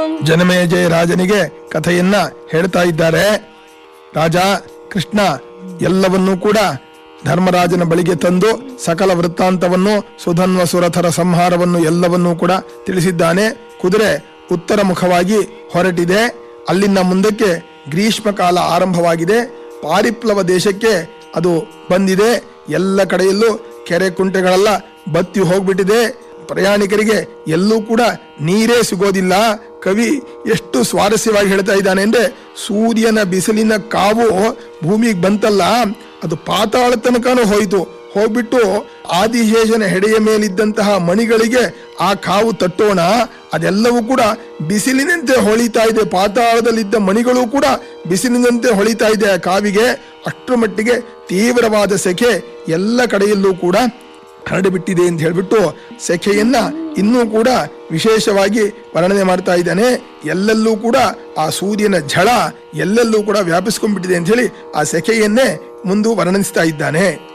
ಜನಮೇಜಯ ರಾಜನಿಗೆ ಕಥೆಯನ್ನ ಹೇಳ್ತಾ ಇದ್ದಾರೆ ರಾಜ ಕೃಷ್ಣ ಎಲ್ಲವನ್ನೂ ಕೂಡ ಧರ್ಮರಾಜನ ಬಳಿಗೆ ತಂದು ಸಕಲ ವೃತ್ತಾಂತವನ್ನು ಸುಧನ್ವ ಸುರಥರ ಸಂಹಾರವನ್ನು ಎಲ್ಲವನ್ನೂ ಕೂಡ ತಿಳಿಸಿದ್ದಾನೆ ಕುದುರೆ ಉತ್ತರ ಮುಖವಾಗಿ ಹೊರಟಿದೆ ಅಲ್ಲಿಂದ ಮುಂದಕ್ಕೆ ಗ್ರೀಷ್ಮ ಕಾಲ ಆರಂಭವಾಗಿದೆ ಪಾರಿಪ್ಲವ ದೇಶಕ್ಕೆ ಅದು ಬಂದಿದೆ ಎಲ್ಲ ಕಡೆಯಲ್ಲೂ ಕೆರೆ ಕುಂಟೆಗಳೆಲ್ಲ ಬತ್ತಿ ಹೋಗ್ಬಿಟ್ಟಿದೆ ಪ್ರಯಾಣಿಕರಿಗೆ ಎಲ್ಲೂ ಕೂಡ ನೀರೇ ಸಿಗೋದಿಲ್ಲ ಕವಿ ಎಷ್ಟು ಸ್ವಾರಸ್ಯವಾಗಿ ಹೇಳ್ತಾ ಇದ್ದಾನೆ ಅಂದ್ರೆ ಸೂರ್ಯನ ಬಿಸಿಲಿನ ಕಾವು ಭೂಮಿಗೆ ಬಂತಲ್ಲ ಅದು ಪಾತಾಳ ತನಕನೂ ಹೋಯಿತು ಹೋಗ್ಬಿಟ್ಟು ಆದಿಶೇಷನ ಹೆಡೆಯ ಮೇಲಿದ್ದಂತಹ ಮಣಿಗಳಿಗೆ ಆ ಕಾವು ತಟ್ಟೋಣ ಅದೆಲ್ಲವೂ ಕೂಡ ಬಿಸಿಲಿನಂತೆ ಹೊಳಿತಾ ಇದೆ ಪಾತಾಳದಲ್ಲಿದ್ದ ಮಣಿಗಳು ಕೂಡ ಬಿಸಿಲಿನಂತೆ ಹೊಳಿತಾ ಇದೆ ಆ ಕಾವಿಗೆ ಅಷ್ಟರ ಮಟ್ಟಿಗೆ ತೀವ್ರವಾದ ಸೆಕೆ ಎಲ್ಲ ಕಡೆಯಲ್ಲೂ ಕೂಡ ಹರಡಿಬಿಟ್ಟಿದೆ ಅಂತ ಹೇಳ್ಬಿಟ್ಟು ಸೆಖೆಯನ್ನ ಇನ್ನೂ ಕೂಡ ವಿಶೇಷವಾಗಿ ವರ್ಣನೆ ಮಾಡ್ತಾ ಇದ್ದಾನೆ ಎಲ್ಲೆಲ್ಲೂ ಕೂಡ ಆ ಸೂರ್ಯನ ಝಳ ಎಲ್ಲೆಲ್ಲೂ ಕೂಡ ವ್ಯಾಪಿಸ್ಕೊಂಡ್ಬಿಟ್ಟಿದೆ ಅಂತ ಹೇಳಿ ಆ ಸೆಖೆಯನ್ನೇ ಮುಂದು ವರ್ಣಿಸ್ತಾ ಇದ್ದಾನೆ